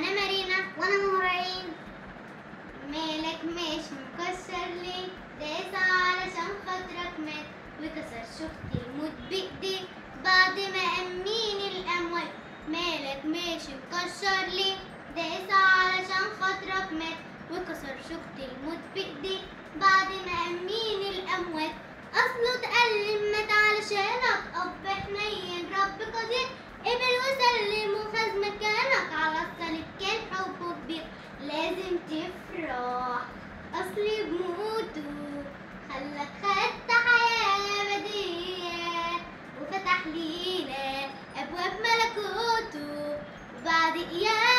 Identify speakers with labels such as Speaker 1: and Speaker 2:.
Speaker 1: انا مارينا
Speaker 2: وانا مهرين
Speaker 1: مالك مش مكسر ليه داس علشان خاطرك مات وكسر شفت الموت بايديه بعد ما امين الاموات مالك مش مكسر ليه داس علشان خاطرك مات وكسر شفت الموت بايديه بعد ما امين الاموات اصله اتألم مات علشانك اب حنين رب قدير قبل وسلم وخذ مكانك على الصليب كان حبه كبير لازم تفرح اصلي بموته خلك خدت حياة أبدية وفتح لينا أبواب ملكوته وبعد قيامة